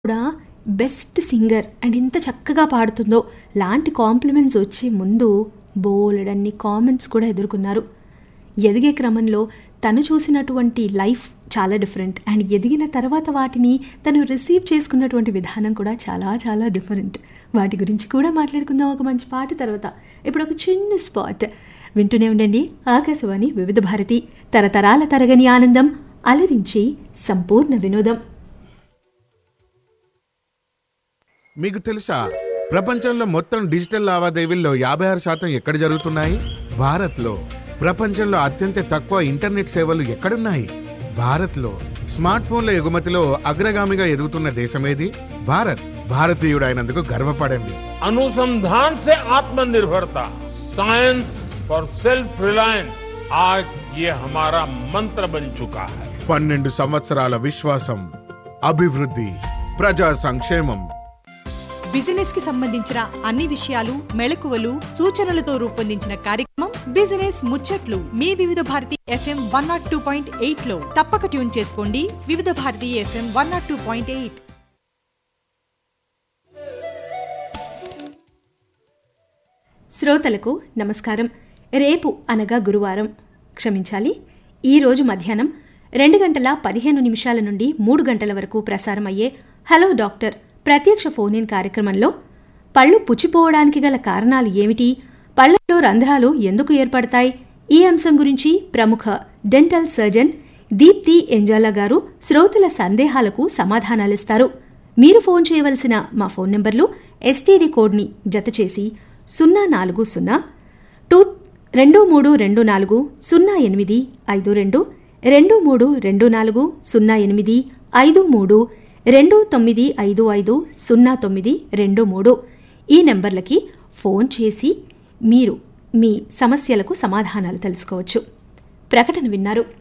కూడా best singer and ఇంత చక్కగా పాడుతుందో లాంటి కాంప్లిమెంట్స్ వచ్చే ముందు బోలెడన్ని కామెంట్స్ కూడా ఎదుర్కొన్నారు ఎదిగే క్రమంలో తను చూసినటువంటి లైఫ్ చాలా డిఫరెంట్ అండ్ ఎదిగిన తర్వాత వాటిని తను రిసీవ్ చేసుకున్నటువంటి విధానం కూడా చాలా చాలా డిఫరెంట్ వాటి గురించి కూడా మాట్లాడుకుందాం ఒక మంచి పాట తర్వాత ఇప్పుడు ఒక చిన్న స్పాట్ వింటూనే ఉండండి ఆకాశవాణి వివిధ భారతి తరతరాల తరగని ఆనందం అలరించి సంపూర్ణ వినోదం మీకు తెలుసా ప్రపంచంలో మొత్తం డిజిటల్ లావాదేవీల్లో యాభై ఆరు శాతం ఎక్కడ జరుగుతున్నాయి భారత్లో ప్రపంచంలో అత్యంత తక్కువ ఇంటర్నెట్ సేవలు ఎక్కడున్నాయి భారత్లో స్మార్ట్ ఫోన్ల ఎగుమతిలో అగ్రగామిగా ఎదుగుతున్న దేశమేది భారత్ భారతీయుడైనందుకు గర్వపడండి अनुसंधान से आत्मनिर्भरता साइंस फॉर सेल्फ रिलायंस आज ये हमारा मंत्र बन चुका है పన్నెండు సంవత్సరాల విశ్వాసం అభివృద్ధి ప్రజా సంక్షేమం బిజినెస్ కి సంబంధించిన అన్ని విషయాలు మెళకువలు సూచనలతో రూపొందించిన కార్యక్రమం బిజినెస్ ముచ్చట్లు మీ Vividha Bharati FM one nought two point eight లో తప్పక ట్యూన్ చేసుకోండి Vividha Bharati FM one nought two point eight శ్రోతలకు నమస్కారం రేపు అనగా గురువారం క్షమించాలి ఈరోజు మధ్యాహ్నం రెండు గంటల పదిహేను నిమిషాల నుండి మూడు గంటల వరకు ప్రసారమయ్యే హలో డాక్టర్ ప్రత్యక్ష ఫోన్ ఇన్ కార్యక్రమంలో పళ్ళు పుచ్చిపోవడానికి గల కారణాలు ఏమిటి పళ్లలో రంధ్రాలు ఎందుకు ఏర్పడతాయి ఈ అంశం గురించి ప్రముఖ డెంటల్ సర్జన్ దీప్తి ఎంజాలా గారు శ్రోతల సందేహాలకు సమాధానాలిస్తారు మీరు ఫోన్ చేయవలసిన మా ఫోన్ నంబర్లు ఎస్టీడీ కోడ్ని జతచేసి సున్నా నాలుగు సున్నా టూ రెండు మూడు రెండు నాలుగు సున్నా ఎనిమిది ఐదు రెండు రెండు మూడు రెండు నాలుగు సున్నా ఎనిమిది ఐదు మూడు రెండు తొమ్మిది ఐదు ఐదు సున్నా తొమ్మిది రెండు మూడు ఈ నెంబర్లకి ఫోన్ చేసి మీరు మీ సమస్యలకు సమాధానాలు తెలుసుకోవచ్చు ప్రకటన విన్నారు